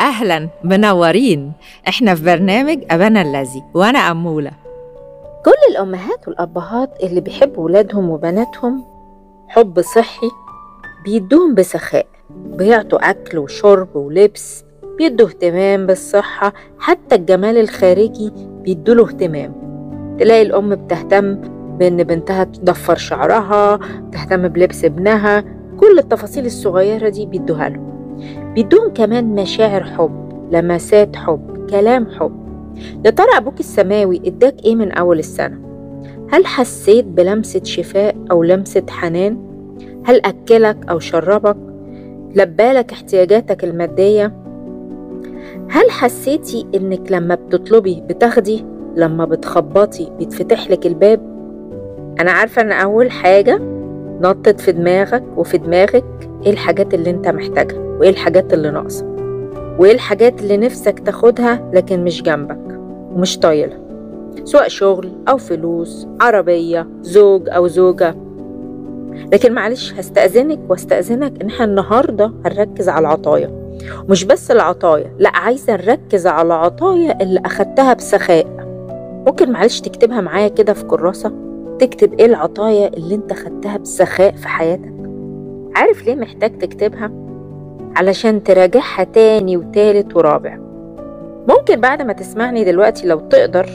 أهلا منورين إحنا في برنامج أبانا الذي وأنا أمولة كل الأمهات والأبهات اللي بيحبوا ولادهم وبناتهم حب صحي بيدوهم بسخاء بيعطوا أكل وشرب ولبس بيدوا اهتمام بالصحة حتى الجمال الخارجي بيدوله اهتمام تلاقي الأم بتهتم بإن بنتها تضفر شعرها تهتم بلبس ابنها كل التفاصيل الصغيرة دي بيدوها له بيدوهم كمان مشاعر حب لمسات حب كلام حب يا ترى أبوك السماوي إداك إيه من أول السنة؟ هل حسيت بلمسة شفاء أو لمسة حنان؟ هل أكلك أو شربك؟ لبالك احتياجاتك المادية؟ هل حسيتي إنك لما بتطلبي بتاخدي؟ لما بتخبطي بيتفتح لك الباب؟ أنا عارفة إن أول حاجة نطت في دماغك وفي دماغك إيه الحاجات اللي أنت محتاجها وإيه الحاجات اللي ناقصة وإيه الحاجات اللي نفسك تاخدها لكن مش جنبك ومش طايلها سواء شغل أو فلوس عربية زوج أو زوجة لكن معلش هستأذنك واستأذنك إن احنا النهاردة هنركز على العطايا ومش بس العطايا لا عايزة نركز على العطايا اللي أخدتها بسخاء ممكن معلش تكتبها معايا كده في كراسة تكتب ايه العطايا اللي انت خدتها بسخاء في حياتك عارف ليه محتاج تكتبها؟ علشان تراجعها تاني وتالت ورابع ممكن بعد ما تسمعني دلوقتي لو تقدر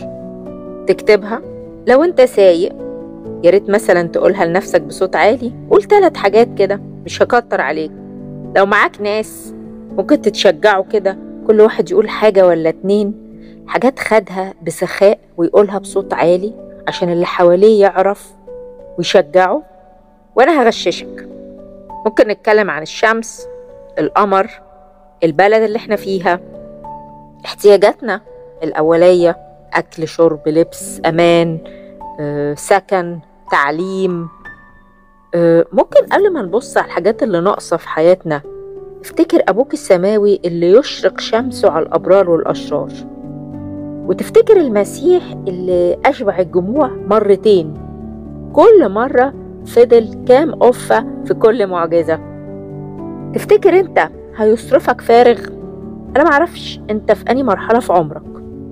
تكتبها لو انت سايق يا ريت مثلا تقولها لنفسك بصوت عالي قول تلات حاجات كده مش هكتر عليك لو معاك ناس ممكن تتشجعوا كده كل واحد يقول حاجة ولا اتنين حاجات خدها بسخاء ويقولها بصوت عالي عشان اللي حواليه يعرف ويشجعه وانا هغششك ممكن نتكلم عن الشمس القمر البلد اللي احنا فيها احتياجاتنا الأولية أكل شرب لبس أمان أه، سكن تعليم أه، ممكن قبل ما نبص على الحاجات اللي ناقصة في حياتنا افتكر أبوك السماوي اللي يشرق شمسه على الأبرار والأشرار وتفتكر المسيح اللي أشبع الجموع مرتين كل مرة فضل كام قفة في كل معجزة تفتكر انت هيصرفك فارغ انا معرفش انت في اني مرحلة في عمرك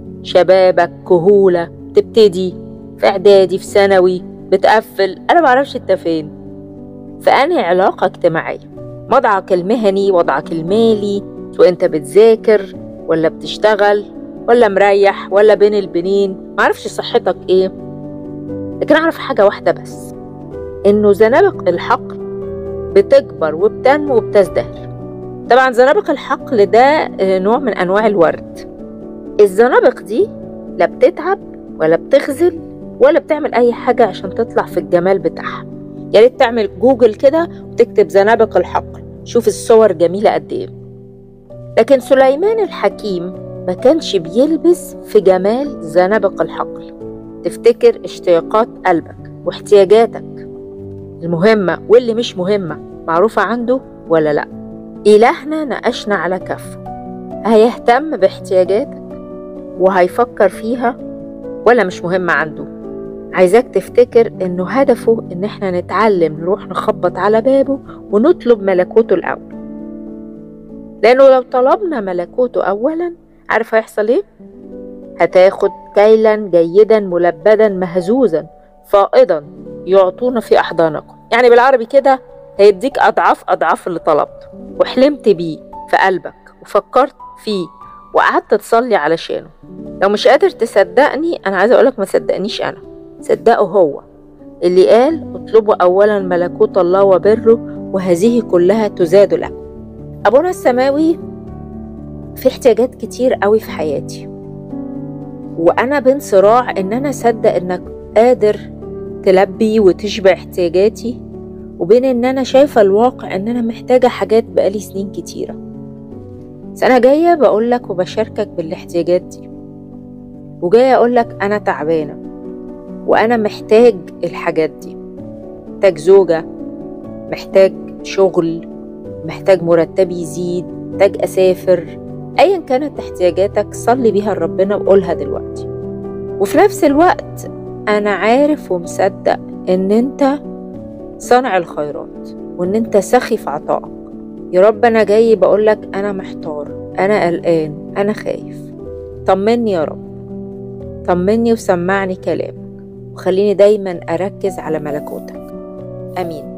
شبابك كهولة تبتدي في اعدادي في ثانوي بتقفل انا معرفش انت فين في انهي علاقة اجتماعية وضعك المهني وضعك المالي سواء انت بتذاكر ولا بتشتغل ولا مريح ولا بين البنين معرفش صحتك ايه لكن اعرف حاجة واحدة بس انه زنابق الحقل بتكبر وبتنمو وبتزدهر طبعا زنابق الحقل ده نوع من انواع الورد الزنابق دي لا بتتعب ولا بتخزل ولا بتعمل اي حاجة عشان تطلع في الجمال بتاعها يا ريت تعمل جوجل كده وتكتب زنابق الحقل شوف الصور جميلة قد ايه لكن سليمان الحكيم ما كانش بيلبس في جمال زنابق الحقل تفتكر اشتياقات قلبك واحتياجاتك المهمة واللي مش مهمة معروفة عنده ولا لأ إلهنا نقشنا على كف هيهتم باحتياجاتك وهيفكر فيها ولا مش مهمة عنده عايزاك تفتكر إنه هدفه إن إحنا نتعلم نروح نخبط على بابه ونطلب ملكوته الأول لأنه لو طلبنا ملكوته أولا عارف هيحصل إيه؟ هتاخد كيلا جيدا ملبدا مهزوزا فائضا يعطونا في أحضانكم يعني بالعربي كده هيديك أضعاف أضعاف اللي طلبته وحلمت بيه في قلبك وفكرت فيه وقعدت تصلي علشانه لو مش قادر تصدقني أنا عايزة أقولك ما صدقنيش أنا صدقه هو اللي قال اطلبوا أولا ملكوت الله وبره وهذه كلها تزاد لكم أبونا السماوي في احتياجات كتير قوي في حياتي وأنا بين صراع إن أنا أصدق إنك قادر تلبي وتشبع احتياجاتي وبين ان انا شايفة الواقع ان انا محتاجة حاجات بقالي سنين كتيرة بس انا جاية بقولك وبشاركك بالاحتياجات دي وجاية اقولك انا تعبانة وانا محتاج الحاجات دي محتاج زوجة محتاج شغل محتاج مرتبي يزيد محتاج اسافر ايا كانت احتياجاتك صلي بيها لربنا وقولها دلوقتي وفي نفس الوقت انا عارف ومصدق ان انت صانع الخيرات وان انت سخي في عطائك يا رب انا جاي بقولك انا محتار أنا قلقان أنا خايف طمني يا رب طمني وسمعني كلامك وخليني دايما أركز على ملكوتك آمين